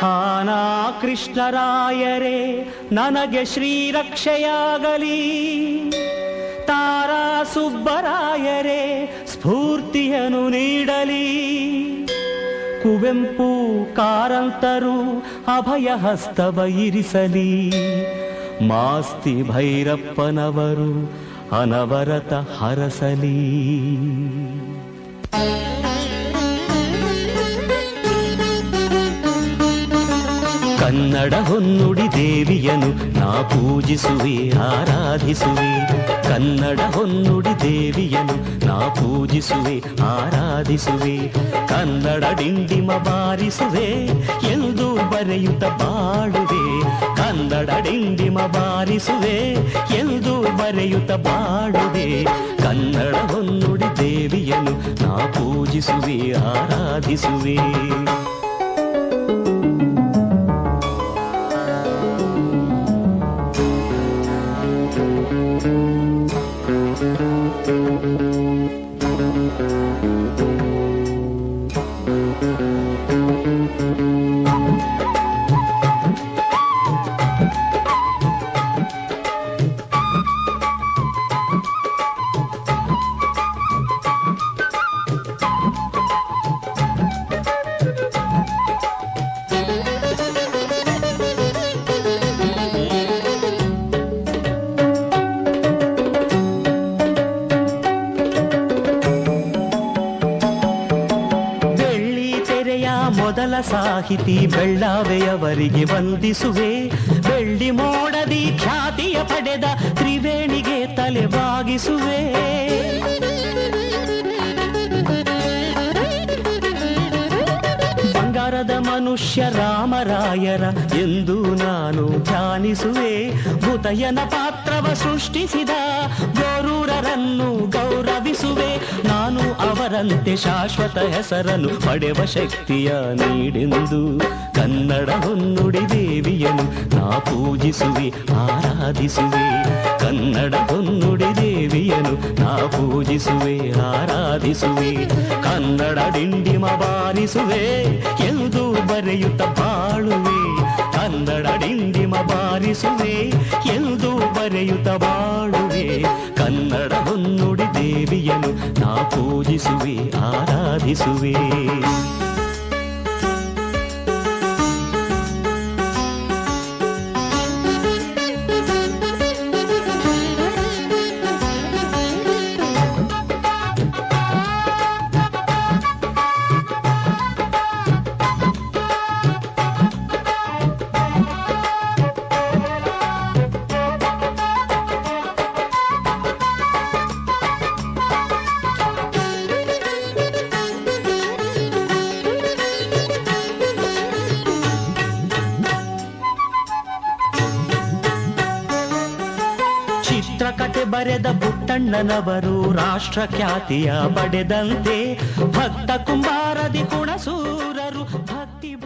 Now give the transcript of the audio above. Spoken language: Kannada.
ಆನಾ ಕೃಷ್ಣರಾಯರೇ ನನಗೆ ಶ್ರೀರಕ್ಷೆಯಾಗಲಿ ತಾರಾ ಸುಬ್ಬರಾಯರೇ ಸ್ಫೂರ್ತಿಯನ್ನು ನೀಡಲಿ ಕುವೆಂಪು ಕಾರಂತರು ಅಭಯ ಹಸ್ತವ ಇರಿಸಲಿ ಮಾಸ್ತಿ ಭೈರಪ್ಪನವರು ಅನವರತ ಹರಸಲಿ ಕನ್ನಡ ಹೊನ್ನುಡಿ ದೇವಿಯನು ನಾ ಪೂಜಿಸುವೆ ಆರಾಧಿಸುವೆ ಕನ್ನಡ ಹೊನ್ನುಡಿ ದೇವಿಯನು ನಾ ಪೂಜಿಸುವೆ ಆರಾಧಿಸುವೆ ಕನ್ನಡ ಡಿಂಡಿಮ ಬಾರಿಸುವೆ ಎಂದು ಬರೆಯುತ್ತ ಬಾಳುವೆ ಕನ್ನಡ ಡಿಂಡಿಮ ಬಾರಿಸುವೆ ಎಂದು ಬರೆಯುತ್ತ ಬಾಳುವೆ ಕನ್ನಡ ಹೊನ್ನುಡಿ ದೇವಿಯನು ನಾ ಪೂಜಿಸುವೆ ಆರಾಧಿಸುವೆ ಬೆಳ್ಳಿ ತೆರೆಯ ಮೊದಲ ಸಾಹಿತಿ ಬೆಳ್ಳಾವೆಯವರಿಗೆ ವಂದಿಸುವೆ ಬೆಳ್ಳಿ ಮೋಡದಿ ಖ್ಯಾತಿಯ ಪಡೆದ ತ್ರಿವೇಣಿಗೆ ತಲೆ ಬಾಗಿಸುವೆ ಬಂಗಾರದ ಮನುಷ್ಯ ರಾಮರಾಯರ ಎಂದು ನಾನು ಧ್ಯಾನಿಸುವೆ ಭೂತಯ್ಯನ ಪಾತ್ರವ ಸೃಷ್ಟಿಸಿದ ಗೋರೂರರನ್ನು ಗೌರವಿಸುವೆ ನಾನು ಅವರಂತೆ ಶಾಶ್ವತ ಹೆಸರನ್ನು ಪಡೆವ ಶಕ್ತಿಯ ನೀಡೆಂದು ಕನ್ನಡ ಹೊನ್ನುಡಿ ದೇವಿಯನು ನಾ ಪೂಜಿಸುವೆ ಆರಾಧಿಸುವೆ ಕನ್ನಡ ಹೊನ್ನುಡಿ ದೇವಿಯನು ನಾ ಪೂಜಿಸುವೆ ಆರಾಧಿಸುವೆ ಕನ್ನಡ ಡಿಂಡಿಮ ಬಾರಿಸುವೆ ಎಂದು ಬರೆಯುತ್ತ ಬಾಳುವೆ ಕನ್ನಡ ಡಿಂಡಿಮ ಬಾರಿಸುವೆ ಎಂದು ಬರೆಯುತ್ತ ಬಾಳುವೆ ಕನ್ನಡ ಹೊನ್ನುಡಿ ದೇವಿಯನು ನಾ ಪೂಜಿಸುವೆ ಆರಾಧಿಸುವೆ ಚಿತ್ರಕಥೆ ಬರೆದ ಪುಟ್ಟಣ್ಣನವರು ರಾಷ್ಟ್ರ ಖ್ಯಾತಿಯ ಪಡೆದಂತೆ ಭಕ್ತ ಕುಂಬಾರದಿ ಕುಣಸೂರರು ಭಕ್ತಿ